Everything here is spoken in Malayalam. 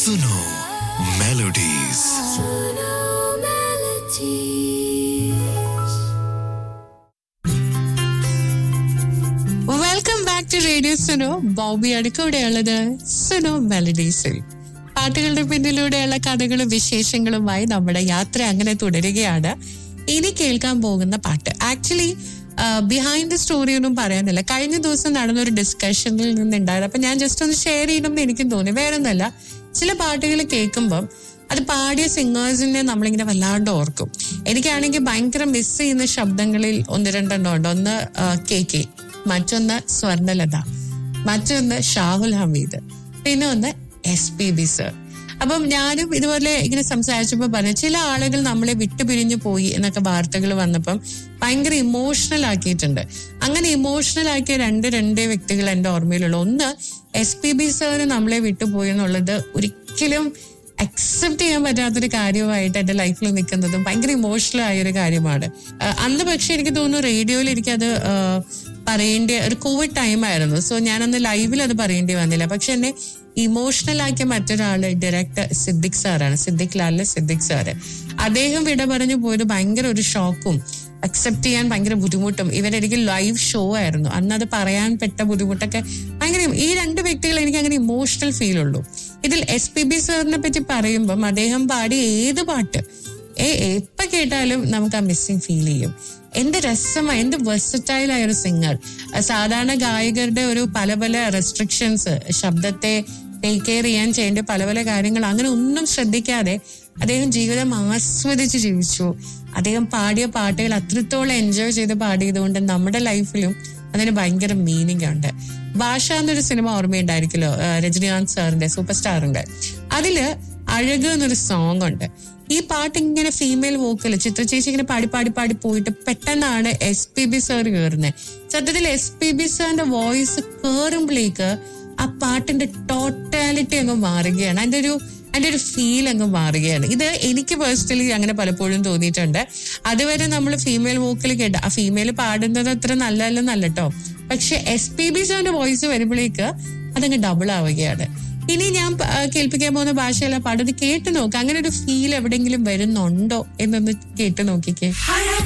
Suno melodies welcome back to radio Suno ബോബിയാണ് കൂടെയുള്ളത് സുനോ മെലഡീസിൽ പാട്ടുകളുടെ പിന്നിലൂടെയുള്ള കഥകളും വിശേഷങ്ങളുമായി നമ്മുടെ യാത്ര അങ്ങനെ തുടരുകയാണ് ഇനി കേൾക്കാൻ പോകുന്ന പാട്ട് ആക്ച്വലി ബിഹൈൻഡ് ദ സ്റ്റോറി ഒന്നും പറയാനില്ല കഴിഞ്ഞ ദിവസം നടന്ന ഒരു ഡിസ്കഷനിൽ നിന്നുണ്ടായത് അപ്പൊ ഞാൻ ജസ്റ്റ് ഒന്ന് ഷെയർ ചെയ്യണമെന്ന് എനിക്കും തോന്നി വേറെ ഒന്നല്ല ചില പാട്ടുകൾ കേൾക്കുമ്പം അത് പാടിയ സിംഗേഴ്സിനെ നമ്മളിങ്ങനെ വല്ലാണ്ട് ഓർക്കും എനിക്കാണെങ്കിൽ ഭയങ്കര മിസ് ചെയ്യുന്ന ശബ്ദങ്ങളിൽ ഒന്ന് രണ്ടെണ്ണം ഉണ്ട് ഒന്ന് കെ കെ മറ്റൊന്ന് സ്വർണലത മറ്റൊന്ന് ഷാഹുൽ ഹമീദ് പിന്നെ ഒന്ന് എസ് പി ബി സർ അപ്പം ഞാനും ഇതുപോലെ ഇങ്ങനെ സംസാരിച്ചപ്പോൾ പറഞ്ഞു ചില ആളുകൾ നമ്മളെ വിട്ടുപിരിഞ്ഞു പോയി എന്നൊക്കെ വാർത്തകൾ വന്നപ്പം ഭയങ്കര ഇമോഷണൽ ആക്കിയിട്ടുണ്ട് അങ്ങനെ ഇമോഷണൽ ആക്കിയ രണ്ട് രണ്ടേ വ്യക്തികൾ എൻ്റെ ഓർമ്മയിലുള്ള ഒന്ന് എസ് പി ബി സാറ് നമ്മളെ വിട്ടുപോയി എന്നുള്ളത് ഒരിക്കലും അക്സെപ്റ്റ് ചെയ്യാൻ പറ്റാത്തൊരു കാര്യമായിട്ട് എൻ്റെ ലൈഫിൽ നിൽക്കുന്നതും ഭയങ്കര ഇമോഷണൽ ആയ ഒരു കാര്യമാണ് ആ, അന്ന് പക്ഷെ എനിക്ക് തോന്നുന്നു റേഡിയോയിൽ എനിക്കത് ആ, പറയേണ്ട ഒരു കോവിഡ് ടൈം ആയിരുന്നു സോ ഞാനന്ന് ലൈവിൽ അത് പറയേണ്ടി വന്നില്ല പക്ഷെ എന്നെ ഇമോഷണൽ ആക്കിയ മറ്റൊരാള് ഡയറക്ടർ സിദ്ദിഖ് സാറാണ് സിദ്ദിഖ് ലാലിലെ സിദ്ദിഖ് സാറ് അദ്ദേഹം വിട പറഞ്ഞു പോയത് ഭയങ്കര ഒരു ഷോക്കും അക്സെപ്റ്റ് ചെയ്യാൻ ഭയങ്കര ബുദ്ധിമുട്ടും ഇവരെനിക്ക് ലൈവ് ഷോ ആയിരുന്നു അന്ന് അത് പറയാൻ പെട്ട ബുദ്ധിമുട്ടൊക്കെ ഭയങ്കര ഈ രണ്ട് വ്യക്തികൾ എനിക്ക് അങ്ങനെ ഇമോഷണൽ ഫീൽ ഉള്ളൂ ഇതിൽ എസ് പി ബി സാറിനെ പറ്റി പറയുമ്പം അദ്ദേഹം പാടിയ ഏത് പാട്ട് ഏ എപ്പ കേട്ടാലും നമുക്ക് ആ മിസ്സിങ് ഫീൽ ചെയ്യും എന്ത് രസമായി എന്ത് വെർസറ്റൈൽ ആയ ഒരു സിംഗർ സാധാരണ ഗായകരുടെ ഒരു പല പല റെസ്ട്രിക്ഷൻസ് ശബ്ദത്തെ ടേക്ക് കെയർ ചെയ്യാൻ ചെയ്യേണ്ട പല പല കാര്യങ്ങൾ അങ്ങനെ ഒന്നും ശ്രദ്ധിക്കാതെ അദ്ദേഹം ജീവിതം ആസ്വദിച്ച് ജീവിച്ചു അദ്ദേഹം പാടിയ പാട്ടുകൾ അത്രത്തോളം എൻജോയ് ചെയ്ത് പാടിയത് കൊണ്ട് നമ്മുടെ ലൈഫിലും അതിന് ഭയങ്കര മീനിങ് ഉണ്ട് ഭാഷ എന്നൊരു സിനിമ ഓർമ്മയുണ്ടായിരിക്കുമല്ലോ ആ, രജനീകാന്ത് സാറിന്റെ സൂപ്പർ സ്റ്റാറിന്റെ അതില് അഴക് എന്നൊരു സോങ് ഉണ്ട് ഈ പാട്ട് ഇങ്ങനെ ഫീമെയിൽ വോക്കൽ ചിത്ര ചേച്ചി ഇങ്ങനെ പാടി പാടി പാടി പോയിട്ട് പെട്ടെന്നാണ് എസ് പി ബി സാർ കയറുന്നത് സത്യത്തിൽ എസ് പി ബി സാറിന്റെ വോയിസ് കയറുമ്പോഴേക്ക് ആ പാട്ടിന്റെ ടോട്ടാലിറ്റി അങ്ങ് മാറുകയാണ് അതിന്റെ ഒരു അതിന്റെ ഒരു ഫീൽ അങ്ങ് മാറുകയാണ് ഇത് എനിക്ക് പേഴ്സണലി അങ്ങനെ പലപ്പോഴും തോന്നിയിട്ടുണ്ട് അതുവരെ നമ്മൾ ഫീമെയിൽ വോക്കൽ കേട്ട ആ ഫീമെയിൽ പാടുന്നത് അത്ര നല്ലതല്ലെന്നല്ല കേട്ടോ പക്ഷെ എസ് പി ബി സാറിന്റെ വോയിസ് വരുമ്പോഴേക്ക് അതങ്ങ് ഡബിൾ ആവുകയാണ് ഇനി ഞാൻ പ- ആ, കേൾപ്പിക്കാൻ പോകുന്ന ഭാഷയല്ല പാടത് കേട്ട് നോക്ക് അങ്ങനെ ഒരു ഫീൽ എവിടെയെങ്കിലും വരുന്നുണ്ടോ എന്നൊന്ന് കേട്ട് നോക്കിക്കേ